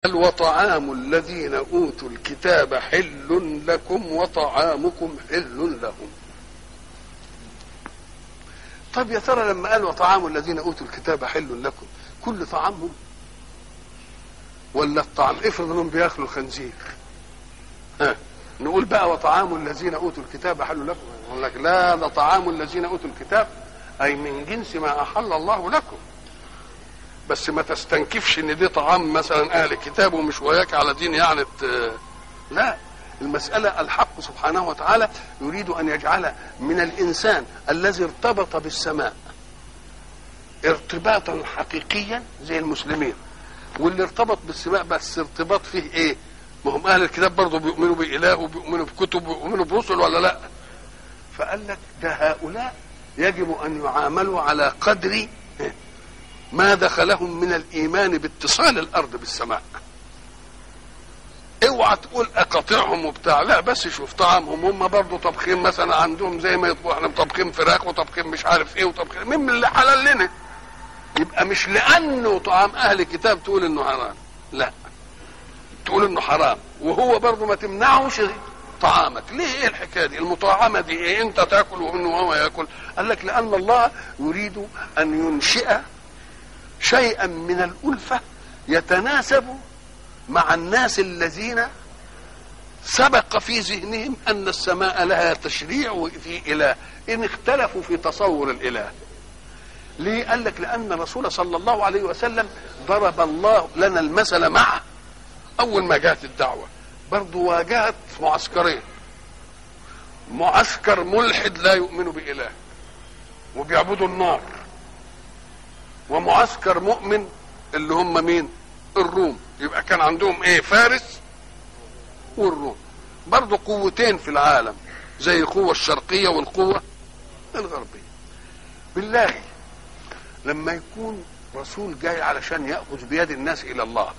قال وطعام الذين اوتوا الكتاب حل لكم وطعامكم حل لهم طب يا ترى لما قال وطعام الذين اوتوا الكتاب حل لكم كل طعامهم ولا الطعام افرض انهم بياكلوا خنزير ها نقول بقى وطعام الذين اوتوا الكتاب حل لكم يقول لك لا ده طعام الذين اوتوا الكتاب اي من جنس ما احل الله لكم بس ما تستنكفش ان دي طعام مثلا اهل الكتاب ومش وياك على دين يعني ت- لا المسألة الحق سبحانه وتعالى يريد أن يجعل من الإنسان الذي ارتبط بالسماء ارتباطا حقيقيا زي المسلمين واللي ارتبط بالسماء بس ارتباط فيه ايه ما هم اهل الكتاب برضه بيؤمنوا باله وبيؤمنوا بكتب وبيؤمنوا برسل ولا لا فقال لك ده هؤلاء يجب ان يعاملوا على قدر ما دخلهم من الايمان باتصال الارض بالسماء اوعى تقول اقاطعهم وبتاع لا بس شوف طعامهم هم برضه طبخين مثلا عندهم زي ما يطبخوا احنا طبخين فراخ وطبخين مش عارف ايه وطبخين مين من اللي حلال لنا يبقى مش لانه طعام اهل الكتاب تقول انه حرام لا تقول انه حرام وهو برضه ما تمنعوش طعامك ليه ايه الحكايه دي المطاعمه دي ايه انت تاكل وانه هو ياكل قال لك لان الله يريد ان ينشئ شيئا من الالفه يتناسب مع الناس الذين سبق في ذهنهم ان السماء لها تشريع وفي اله ان اختلفوا في تصور الاله ليه قال لك لان الرسول صلى الله عليه وسلم ضرب الله لنا المثل معه اول ما جاءت الدعوه برضه واجهت معسكرين معسكر ملحد لا يؤمن باله وبيعبدوا النار ومعسكر مؤمن اللي هم مين الروم يبقى كان عندهم ايه فارس والروم برضه قوتين في العالم زي القوة الشرقية والقوة الغربية بالله لما يكون رسول جاي علشان يأخذ بيد الناس إلى الله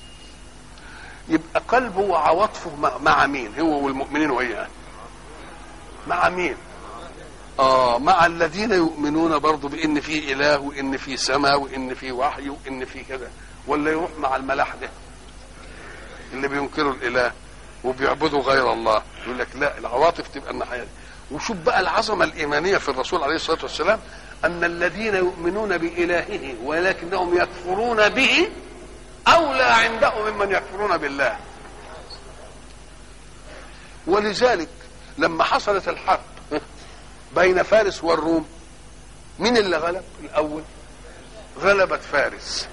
يبقى قلبه وعواطفه مع- مع مين هو والمؤمنين وإياه مع مين اه مع الذين يؤمنون برضه بان في اله وان في سماء وان في وحي وان في كذا ولا يروح مع الملاحده اللي بينكروا الاله وبيعبدوا غير الله يقول لك لا العواطف تبقى الناحيه دي وشوف بقى العظمه الايمانيه في الرسول عليه الصلاه والسلام ان الذين يؤمنون بالهه ولكنهم يكفرون به اولى عندهم ممن يكفرون بالله ولذلك لما حصلت الحرب بين فارس والروم مين اللي غلب الاول غلبت فارس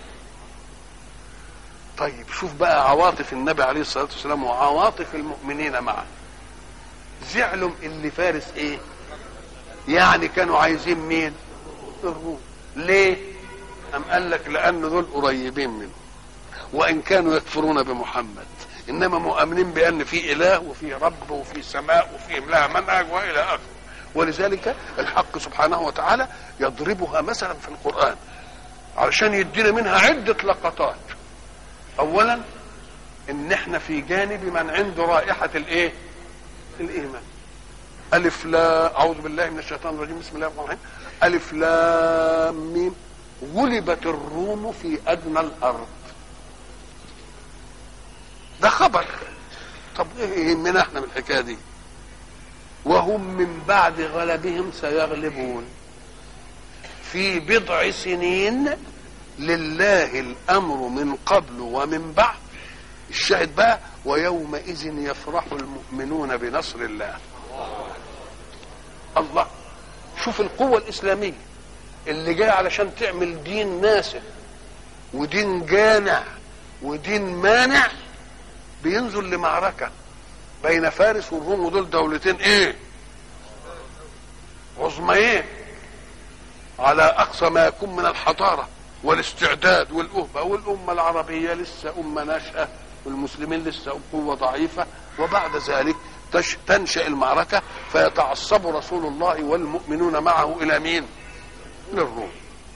طيب شوف بقى عواطف النبي عليه الصلاه والسلام وعواطف المؤمنين معه زعلوا اللي فارس ايه يعني كانوا عايزين مين الروم ليه ام قال لك لان دول قريبين منه وان كانوا يكفرون بمحمد انما مؤمنين بان في اله وفي رب وفي سماء وفي لها منهج والى اخره ولذلك الحق سبحانه وتعالى يضربها مثلا في القران علشان يدينا منها عده لقطات اولا ان احنا في جانب من عنده رائحه الايه الايمان الف لا اعوذ بالله من الشيطان الرجيم بسم الله الرحمن الرحيم الف لام ميم غلبت الروم في ادنى الارض ده خبر طب ايه يهمنا احنا من الحكايه دي وهم من بعد غلبهم سيغلبون في بضع سنين لله الامر من قبل ومن بعد الشاهد بقى ويومئذ يفرح المؤمنون بنصر الله الله شوف القوة الإسلامية اللي جاية علشان تعمل دين ناسخ ودين جانع ودين مانع بينزل لمعركة بين فارس والروم ودول دولتين ايه عظميين على اقصى ما يكون من الحضاره والاستعداد والأهبة والأمة العربية لسه أمة ناشئة والمسلمين لسه قوة ضعيفة وبعد ذلك تش تنشأ المعركة فيتعصب رسول الله والمؤمنون معه إلى مين؟ للروم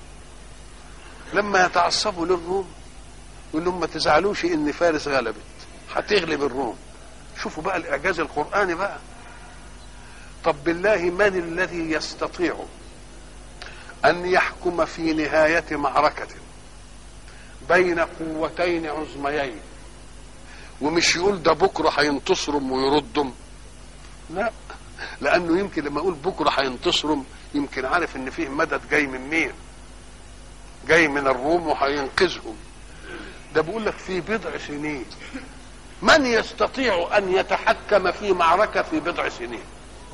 لما يتعصبوا للروم يقول لهم ما تزعلوش إن فارس غلبت هتغلب الروم شوفوا بقى الإعجاز القرآني بقى طب بالله من الذي يستطيع أن يحكم في نهاية معركة بين قوتين عظميين ومش يقول ده بكره هينتصرم ويردم لا لانه يمكن لما يقول بكره هينتصرم يمكن عارف ان فيه مدد جاي من مين جاي من الروم وهينقذهم ده بيقول لك في بضع سنين من يستطيع ان يتحكم في معركه في بضع سنين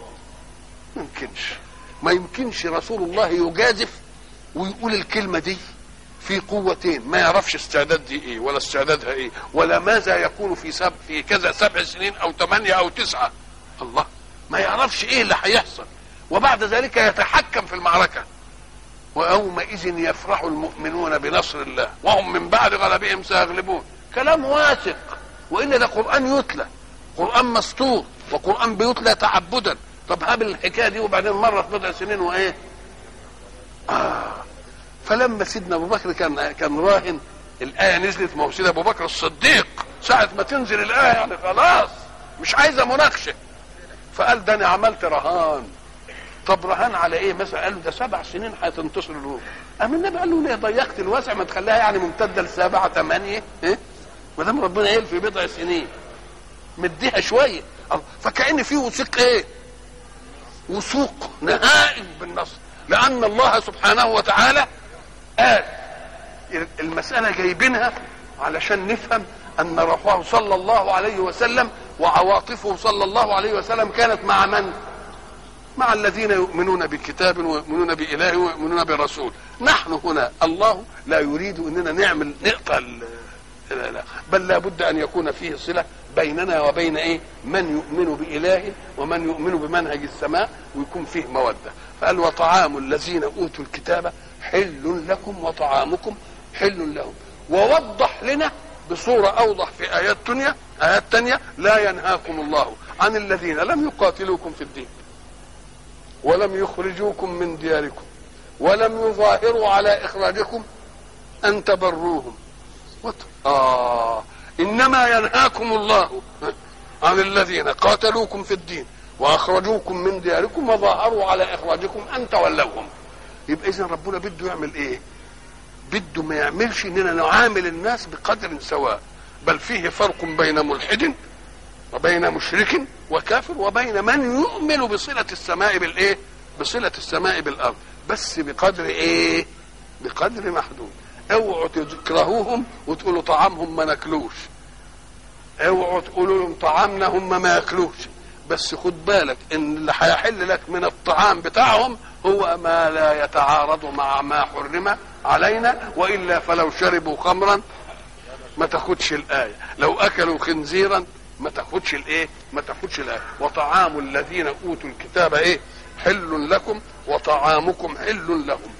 ما يمكنش ما يمكنش رسول الله يجازف ويقول الكلمه دي في قوتين ما يعرفش استعداد دي ايه ولا استعدادها ايه ولا ماذا يكون في سب في كذا سبع سنين او ثمانية او تسعة الله ما يعرفش ايه اللي هيحصل وبعد ذلك يتحكم في المعركة ويومئذ يفرح المؤمنون بنصر الله وهم من بعد غلبهم سيغلبون كلام واثق وإن ده قرآن يتلى قرآن مسطور وقرآن بيتلى تعبدا طب هاب الحكاية دي وبعدين مرة في بضع سنين وإيه آه فلما سيدنا ابو بكر كان كان راهن الايه نزلت ما هو سيدنا ابو بكر الصديق ساعه ما تنزل الايه يعني خلاص مش عايزه مناقشه فقال ده انا عملت رهان طب رهان على ايه مثلا قال له ده سبع سنين هتنتصر الروم قام النبي قال له ليه ضيقت الواسع ما تخليها يعني ممتده لسبعه ثمانيه ايه ما دام ربنا قال في بضع سنين مديها شويه فكأن في وثيق ايه وثوق نهائي بالنصر لان الله سبحانه وتعالى قال المسألة جايبينها علشان نفهم أن روحه صلى الله عليه وسلم وعواطفه صلى الله عليه وسلم كانت مع من؟ مع الذين يؤمنون بكتاب ويؤمنون بإله ويؤمنون برسول نحن هنا الله لا يريد أننا نعمل نقطع لا لا بل لا بد أن يكون فيه صلة بيننا وبين إيه من يؤمن بإله ومن يؤمن بمنهج السماء ويكون فيه مودة فقال وطعام الذين أوتوا الكتاب حل لكم وطعامكم حل لهم ووضح لنا بصورة أوضح في آيات تانية آيات تانية لا ينهاكم الله عن الذين لم يقاتلوكم في الدين ولم يخرجوكم من دياركم ولم يظاهروا على إخراجكم أن تبروهم آه إنما ينهاكم الله عن الذين قاتلوكم في الدين وأخرجوكم من دياركم وظاهروا على إخراجكم أن تولوهم يبقى اذا ربنا بده يعمل ايه بده ما يعملش اننا نعامل الناس بقدر سواء بل فيه فرق بين ملحد وبين مشرك وكافر وبين من يؤمن بصلة السماء بالايه بصلة السماء بالارض بس بقدر ايه بقدر محدود اوعوا تكرهوهم وتقولوا طعامهم ما ناكلوش اوعوا تقولوا لهم طعامنا هم ما ياكلوش بس خد بالك ان اللي هيحل لك من الطعام بتاعهم هو ما لا يتعارض مع ما حرم علينا والا فلو شربوا خمرا ما تاخدش الايه لو اكلوا خنزيرا ما تاخدش الايه ما تاخدش الايه وطعام الذين اوتوا الكتاب ايه حل لكم وطعامكم حل لهم